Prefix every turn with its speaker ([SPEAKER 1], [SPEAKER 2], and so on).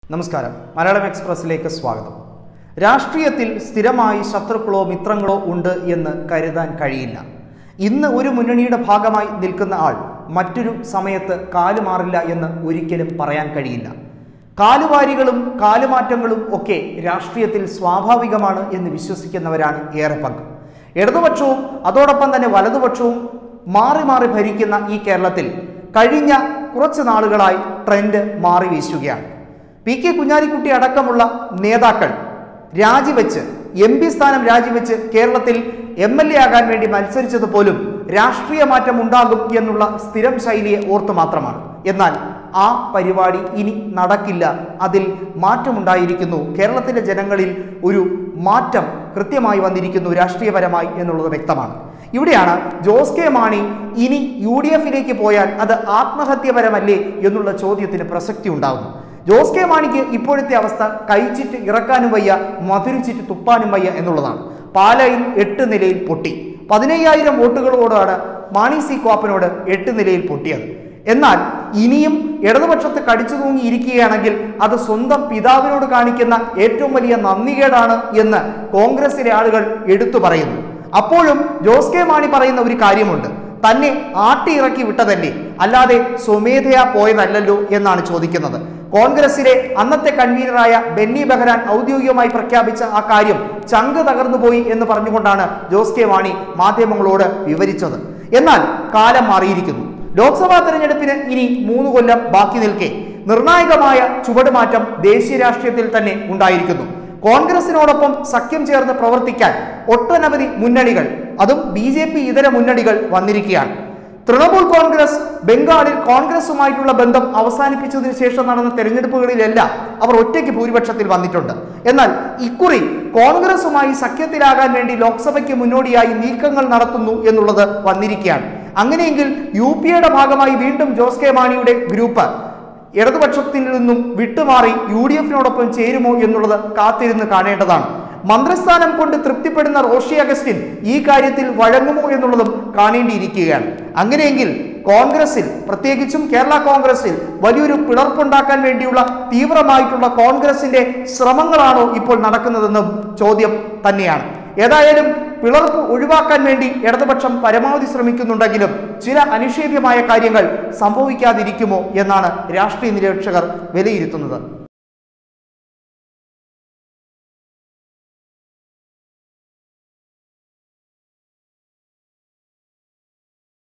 [SPEAKER 1] നമസ്കാരം മലയാളം എക്സ്പ്രസിലേക്ക് സ്വാഗതം രാഷ്ട്രീയത്തിൽ സ്ഥിരമായി ശത്രുക്കളോ മിത്രങ്ങളോ ഉണ്ട് എന്ന് കരുതാൻ കഴിയില്ല ഇന്ന് ഒരു മുന്നണിയുടെ ഭാഗമായി നിൽക്കുന്ന ആൾ മറ്റൊരു സമയത്ത് കാലുമാറില്ല എന്ന് ഒരിക്കലും പറയാൻ കഴിയില്ല കാലുവാരികളും കാലുമാറ്റങ്ങളും ഒക്കെ രാഷ്ട്രീയത്തിൽ സ്വാഭാവികമാണ് എന്ന് വിശ്വസിക്കുന്നവരാണ് ഏറെ പങ്ക് ഇടതുപക്ഷവും അതോടൊപ്പം തന്നെ വലതുപക്ഷവും മാറി മാറി ഭരിക്കുന്ന ഈ കേരളത്തിൽ കഴിഞ്ഞ കുറച്ച് നാളുകളായി ട്രെൻഡ് മാറി വീശുകയാണ് പി കെ കുഞ്ഞാലിക്കുട്ടി അടക്കമുള്ള നേതാക്കൾ രാജിവെച്ച് എം പി സ്ഥാനം രാജിവെച്ച് കേരളത്തിൽ എം എൽ എ ആകാൻ വേണ്ടി മത്സരിച്ചത് പോലും രാഷ്ട്രീയ മാറ്റം ഉണ്ടാകും എന്നുള്ള സ്ഥിരം ശൈലിയെ ഓർത്ത് മാത്രമാണ് എന്നാൽ ആ പരിപാടി ഇനി നടക്കില്ല അതിൽ മാറ്റമുണ്ടായിരിക്കുന്നു കേരളത്തിലെ ജനങ്ങളിൽ ഒരു മാറ്റം കൃത്യമായി വന്നിരിക്കുന്നു രാഷ്ട്രീയപരമായി എന്നുള്ളത് വ്യക്തമാണ് ഇവിടെയാണ് ജോസ് കെ മാണി ഇനി യു ഡി എഫിലേക്ക് പോയാൽ അത് ആത്മഹത്യപരമല്ലേ എന്നുള്ള ചോദ്യത്തിന് പ്രസക്തി ഉണ്ടാകുന്നു ജോസ് കെ മാണിക്ക് ഇപ്പോഴത്തെ അവസ്ഥ കഴിച്ചിട്ട് ഇറക്കാനും വയ്യ മധുരിച്ചിട്ട് തുപ്പാനും വയ്യ എന്നുള്ളതാണ് പാലയിൽ എട്ട് നിലയിൽ പൊട്ടി പതിനയ്യായിരം വോട്ടുകളോടാണ് മാണി സി കോപ്പനോട് എട്ട് നിലയിൽ പൊട്ടിയത് എന്നാൽ ഇനിയും ഇടതുപക്ഷത്ത് കടിച്ചു തൂങ്ങിയിരിക്കുകയാണെങ്കിൽ അത് സ്വന്തം പിതാവിനോട് കാണിക്കുന്ന ഏറ്റവും വലിയ നന്ദികേടാണ് എന്ന് കോൺഗ്രസിലെ ആളുകൾ എടുത്തു പറയുന്നു അപ്പോഴും ജോസ് കെ മാണി പറയുന്ന ഒരു കാര്യമുണ്ട് തന്നെ ആട്ടിയിറക്കി വിട്ടതല്ലേ അല്ലാതെ സ്വമേധയാ പോയതല്ലല്ലോ എന്നാണ് ചോദിക്കുന്നത് കോൺഗ്രസിലെ അന്നത്തെ കൺവീനറായ ബെന്നി ബെഹ്റാൻ ഔദ്യോഗികമായി പ്രഖ്യാപിച്ച ആ കാര്യം ചങ്ക് തകർന്നുപോയി എന്ന് പറഞ്ഞുകൊണ്ടാണ് ജോസ് കെ മാണി മാധ്യമങ്ങളോട് വിവരിച്ചത് എന്നാൽ കാലം മാറിയിരിക്കുന്നു ലോക്സഭാ തെരഞ്ഞെടുപ്പിന് ഇനി മൂന്ന് കൊല്ലം ബാക്കി നിൽക്കെ നിർണായകമായ ചുവടുമാറ്റം ദേശീയ രാഷ്ട്രീയത്തിൽ തന്നെ ഉണ്ടായിരിക്കുന്നു കോൺഗ്രസിനോടൊപ്പം സഖ്യം ചേർന്ന് പ്രവർത്തിക്കാൻ ഒട്ടനവധി മുന്നണികൾ അതും ബി ജെ പി ഇതര മുന്നണികൾ വന്നിരിക്കുകയാണ് തൃണമൂൽ കോൺഗ്രസ് ബംഗാളിൽ കോൺഗ്രസുമായിട്ടുള്ള ബന്ധം അവസാനിപ്പിച്ചതിന് ശേഷം നടന്ന തെരഞ്ഞെടുപ്പുകളിലെല്ലാം അവർ ഒറ്റയ്ക്ക് ഭൂരിപക്ഷത്തിൽ വന്നിട്ടുണ്ട് എന്നാൽ ഇക്കുറി കോൺഗ്രസുമായി സഖ്യത്തിലാകാൻ വേണ്ടി ലോക്സഭയ്ക്ക് മുന്നോടിയായി നീക്കങ്ങൾ നടത്തുന്നു എന്നുള്ളത് വന്നിരിക്കുകയാണ് അങ്ങനെയെങ്കിൽ യു പി എയുടെ ഭാഗമായി വീണ്ടും ജോസ് കെ മാണിയുടെ ഗ്രൂപ്പ് ഇടതുപക്ഷത്തിൽ നിന്നും വിട്ടുമാറി യു ഡി എഫിനോടൊപ്പം ചേരുമോ എന്നുള്ളത് കാത്തിരുന്ന് കാണേണ്ടതാണ് മന്ത്രിസ്ഥാനം കൊണ്ട് തൃപ്തിപ്പെടുന്ന റോഷി അഗസ്റ്റിൻ ഈ കാര്യത്തിൽ വഴങ്ങുമോ എന്നുള്ളതും കാണേണ്ടിയിരിക്കുകയാണ് അങ്ങനെയെങ്കിൽ കോൺഗ്രസിൽ പ്രത്യേകിച്ചും കേരള കോൺഗ്രസിൽ വലിയൊരു പിളർപ്പുണ്ടാക്കാൻ വേണ്ടിയുള്ള തീവ്രമായിട്ടുള്ള കോൺഗ്രസിന്റെ ശ്രമങ്ങളാണോ ഇപ്പോൾ നടക്കുന്നതെന്നും ചോദ്യം തന്നെയാണ് ഏതായാലും പിളർപ്പ് ഒഴിവാക്കാൻ വേണ്ടി ഇടതുപക്ഷം പരമാവധി ശ്രമിക്കുന്നുണ്ടെങ്കിലും ചില അനിഷേധ്യമായ കാര്യങ്ങൾ സംഭവിക്കാതിരിക്കുമോ എന്നാണ് രാഷ്ട്രീയ നിരീക്ഷകർ വിലയിരുത്തുന്നത്